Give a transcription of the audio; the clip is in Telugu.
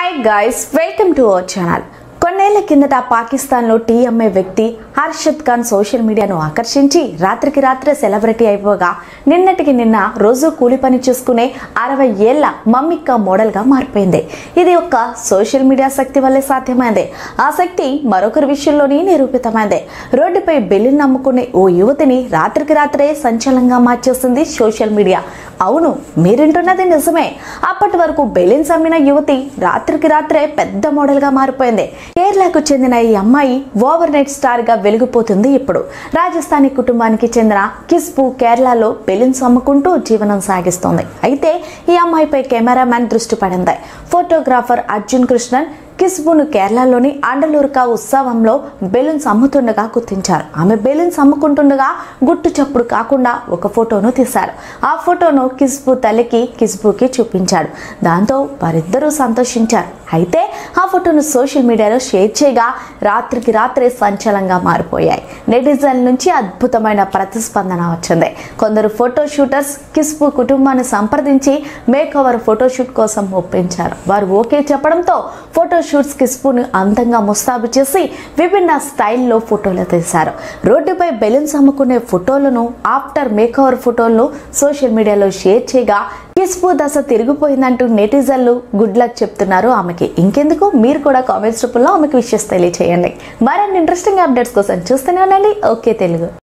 hi guys welcome to our channel కొన్నేళ్ల కిందట పాకిస్తాన్లో టీ అమ్మే వ్యక్తి హర్షద్ ఖాన్ సోషల్ మీడియాను ఆకర్షించి రాత్రికి రాత్రే సెలబ్రిటీ అయిపోగా నిన్నటికి నిన్న రోజు కూలి పని చేసుకునే అరవై ఏళ్ల మమ్మిక్క మోడల్గా మారిపోయింది ఇది ఒక్క సోషల్ మీడియా శక్తి వల్లే సాధ్యమైంది ఆ శక్తి మరొకరి విషయంలోనే నిరూపితమైంది రోడ్డుపై బెల్లిని నమ్ముకునే ఓ యువతిని రాత్రికి రాత్రే సంచలనంగా మార్చేసింది సోషల్ మీడియా అవును మీరింటున్నది నిజమే అప్పటి వరకు బెలిన్స్ అమ్మిన యువతి రాత్రికి రాత్రే పెద్ద మోడల్ గా మారిపోయింది కేరళకు చెందిన ఈ అమ్మాయి ఓవర్ నైట్ స్టార్ గా వెలిగిపోతుంది ఇప్పుడు రాజస్థానీ కుటుంబానికి చెందిన కిస్పు కేరళలో బెలిన్స్ అమ్ముకుంటూ జీవనం సాగిస్తోంది అయితే ఈ అమ్మాయిపై కెమెరామ్యాన్ దృష్టి పడింది ఫోటోగ్రాఫర్ అర్జున్ కృష్ణన్ కిస్బును కేరళలోని అండలూరుకా ఉత్సవంలో బెలూన్స్ అమ్ముతుండగా గుర్తించారు ఆమె బెలూన్స్ అమ్ముకుంటుండగా గుట్టు చప్పుడు కాకుండా ఒక ఫోటోను తీశారు ఆ ఫోటోను కిస్బు తల్లికి కిస్బుకి చూపించాడు దాంతో వారిద్దరూ సంతోషించారు అయితే ఆ ఫోటోను సోషల్ మీడియాలో షేర్ చేయగా రాత్రికి రాత్రే సంచలంగా మారిపోయాయి నెటిజన్ల నుంచి అద్భుతమైన ప్రతిస్పందన వచ్చింది కొందరు ఫోటో షూటర్స్ కిస్బు కుటుంబాన్ని సంప్రదించి మేక్ ఓవర్ ఫోటోషూట్ కోసం ఒప్పించారు వారు ఓకే చెప్పడంతో ఫోటో షూట్స్ కిస్బును అందంగా ముస్తాబు చేసి విభిన్న స్టైల్లో ఫోటోలు తీశారు రోడ్డుపై బెలూన్స్ అమ్ముకునే ఫోటోలను ఆఫ్టర్ మేక్ ఓవర్ ఫోటోలను సోషల్ మీడియాలో షేర్ చేయగా కిస్బు దశ తిరిగిపోయిందంటూ నెటిజన్లు గుడ్ లక్ చెప్తున్నారు ఆమెకి ఇంకెందుకు మీరు కూడా కామెంట్స్ రూపంలో ఆమెకు విషయస్ తెలియచేయండి మరిన్ని ఇంట్రెస్టింగ్ అప్డేట్స్ కోసం చూస్తూనే ఉండండి ఓకే తెలుగు